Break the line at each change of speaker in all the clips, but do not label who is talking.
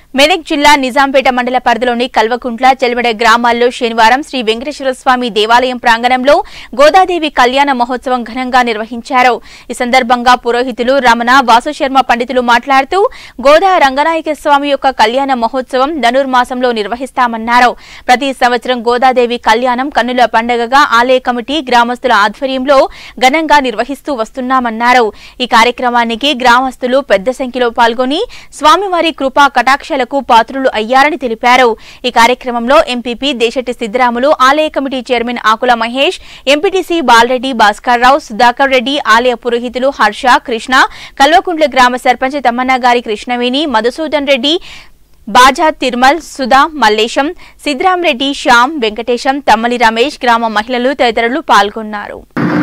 మెదక్ జిల్లా నిజాంపేట మండల పరిధిలోని కల్వకుంట్ల చెల్వడ గ్రామాల్లో శనివారం శ్రీ వెంకటేశ్వర స్వామి దేవాలయం ప్రాంగణంలో గోదాదేవి కళ్యాణ మహోత్సవం ఘనంగా నిర్వహించారు ఈ సందర్భంగా పురోహితులు రమణ వాసుశర్మ పండితులు మాట్లాడుతూ గోదా రంగనాయక స్వామి యొక్క కళ్యాణ మహోత్సవం ధనుర్మాసంలో నిర్వహిస్తామన్నారు ప్రతి సంవత్సరం గోదాదేవి కళ్యాణం కన్నుల పండగగా ఆలయ కమిటీ గ్రామస్తుల ఆధ్వర్యంలో ఘనంగా నిర్వహిస్తూ వస్తున్నామన్నారు ఈ కార్యక్రమానికి గ్రామస్తులు పెద్ద సంఖ్యలో పాల్గొని స్వామివారి కృపా కటాక్షాలకు పాత్రులు అయ్యారని తెలిపారు ఈ కార్యక్రమంలో ఎంపీపీ దేశెట్టి సిద్దిరాములు ఆలయ committee chairman Akula Mahesh MPTC Balareddy Bhaskar Rao Sudhakar Reddy ఆలయ పురోహితులు హర్ష కృష్ణ కల్వకుంట్ల గ్రామ సర్పంచ్ తమ్మన్న గారి కృష్ణవేణి మధుసూదన్ రెడ్డి బాజా తిరుమల్ సుధా మల్లేశం సిద్రాం రెడ్డి శ్యామ్ వెంకటేశం తమ్మలి రమేష్ గ్రామ మహిళలు తదితరులు పాల్గొన్నారు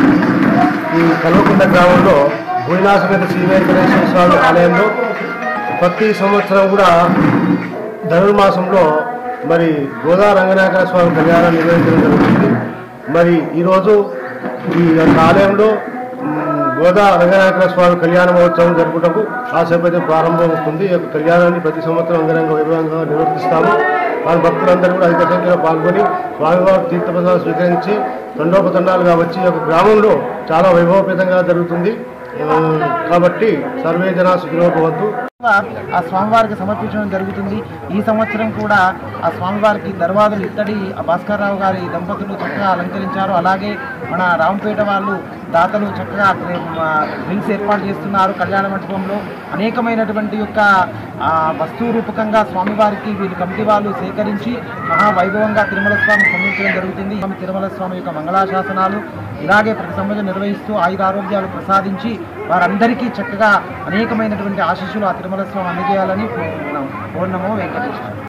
ఈ కల్వకుంట గ్రామంలో భూమినాశమేత శ్రీ వెంకటేశ్వర స్వామి ఆలయంలో ప్రతి సంవత్సరం కూడా ధనుర్మాసంలో మరి గోదా రంగనాయక స్వామి కళ్యాణం నిర్వహించడం జరుగుతుంది మరి ఈరోజు ఈ యొక్క ఆలయంలో మ్, గోదా రంగనాయక స్వామి కళ్యాణ మహోత్సవం జరుపుటకు ఆసేపైతే ప్రారంభం అవుతుంది ఈ యొక్క కళ్యాణాన్ని ప్రతి సంవత్సరం అంగరంగ వైభవంగా నిర్వర్తిస్తాము వారి భక్తులందరూ కూడా అధిక సంఖ్యలో పాల్గొని స్వామివారి తీర్థప్రసాదం స్వీకరించి తండోపతండాలుగా వచ్చి ఈ యొక్క గ్రామంలో చాలా వైభవపేతంగా జరుగుతుంది ఆ, కాబట్టి సర్వే జనా సుఖినో భవంతు
ఆ స్వామివారికి సమర్పించడం జరుగుతుంది ఈ సంవత్సరం కూడా ఆ స్వామివారికి దర్వాజులు ఇత్తడి ఆ భాస్కర్రావు గారి దంపతులు చక్కగా అలంకరించారు అలాగే మన రాంపేట వాళ్ళు దాతలు చక్కగా డ్రింక్స్ ఏర్పాటు చేస్తున్నారు కళ్యాణ మండపంలో అనేకమైనటువంటి యొక్క ఆ, వస్తువు రూపకంగా స్వామివారికి వీళ్ళు కమిటీ వాళ్ళు సేకరించి మహావైభవంగా తిరుమల స్వామి సమర్పించడం జరుగుతుంది స్వామి తిరుమల స్వామి యొక్క మంగళాశాసనాలు ఇలాగే ప్రతి సంవత్సరం నిర్వహిస్తూ ఆయురారోగ్యాలు ప్రసాదించి వారందరికీ చక్కగా అనేకమైనటువంటి ఆశీస్సులు ఆ తిరుమల స్వామి అందజేయాలని కోరుతున్నాం పూర్ణమో వెంకటేశ్వర